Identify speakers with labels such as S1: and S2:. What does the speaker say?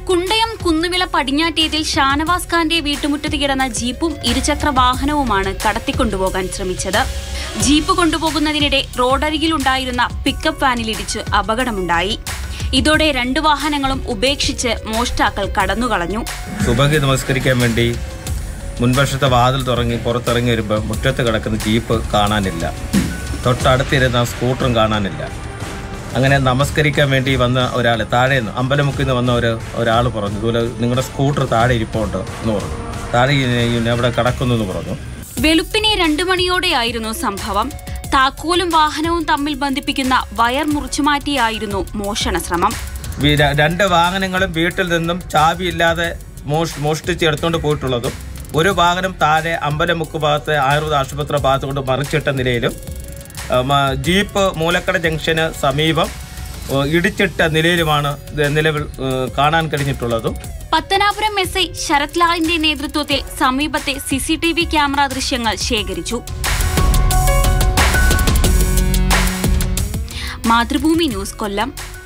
S1: കുണ്ടയം കുന്നുവിള പടിഞ്ഞാറ്റേതിൽ ഷാനവാസ് ഖാന്റെ വീട്ടുമുറ്റത്ത് കിടന്ന ജീപ്പും ഇരുചക്ര വാഹനവുമാണ് കടത്തിക്കൊണ്ടുപോകാൻ ശ്രമിച്ചത് ജീപ്പ് കൊണ്ടുപോകുന്നതിനിടെ റോഡരികിലുണ്ടായിരുന്ന പിക്കപ്പ് വാനിലിടിച്ച് അപകടമുണ്ടായി ഇതോടെ രണ്ട് വാഹനങ്ങളും ഉപേക്ഷിച്ച് മോഷ്ടാക്കൾ കടന്നുകളഞ്ഞു
S2: സുബഹി നമസ്കരിക്കാൻ വേണ്ടി മുൻവശത്തെ വാതിൽ തുറങ്ങി പുറത്തിറങ്ങി വരുമ്പോൾ മുറ്റത്ത് കിടക്കുന്ന ജീപ്പ് കാണാനില്ല തൊട്ടടുത്തിരുന്ന സ്കൂട്ടറും കാണാനില്ല അങ്ങനെ നമസ്കരിക്കാൻ വേണ്ടി വന്ന ഒരാൾ താഴെ നിന്ന് അമ്പലമുക്കിൽ നിന്ന് വന്ന ഒരു ഒരാൾ പറഞ്ഞു ഇതുപോലെ നിങ്ങളുടെ സ്കൂട്ടർ താഴെ ഇരിപ്പുണ്ട് എന്ന് പറഞ്ഞു താഴെ ഇങ്ങനെ അവിടെ കിടക്കുന്നു എന്ന് പറഞ്ഞു
S1: വെളുപ്പിനെ രണ്ടു മണിയോടെയായിരുന്നു സംഭവം താക്കോലും വാഹനവും തമ്മിൽ ബന്ധിപ്പിക്കുന്ന വയർ മുറിച്ചുമാറ്റിയായിരുന്നു മോഷണ ശ്രമം
S2: വി- ര- രണ്ട് വാഹനങ്ങളും വീട്ടിൽ നിന്നും ചാവിയില്ലാതെ മോഷ് മോഷ്ടിച്ച് എടുത്തുകൊണ്ട് പോയിട്ടുള്ളതും ഒരു വാഹനം താഴെ അമ്പലമുക്ക് ഭാഗത്ത് ആയുർവേദ ആശുപത്രി ഭാഗത്ത് കൊണ്ട് മറിച്ചിട്ട നിലയിലും ആ, മ- ജീപ്പ് മൂലക്കട ജംഗ്ഷന് സമീപം ആ, ഇടിച്ചിട്ട നിലയിലുമാണ് ഇത് നിലവിൽ ആ, കാണാൻ കഴിഞ്ഞിട്ടുള്ളതും
S1: പത്തനാപുരം എസ് ഐ ശരത് ലാലിന്റെ നേതൃത്വത്തിൽ സമീപത്തെ സിസിടിവി ക്യാമറ ദൃശ്യങ്ങൾ ശേഖരിച്ചു മാതൃഭൂമി ന്യൂസ് കൊല്ലം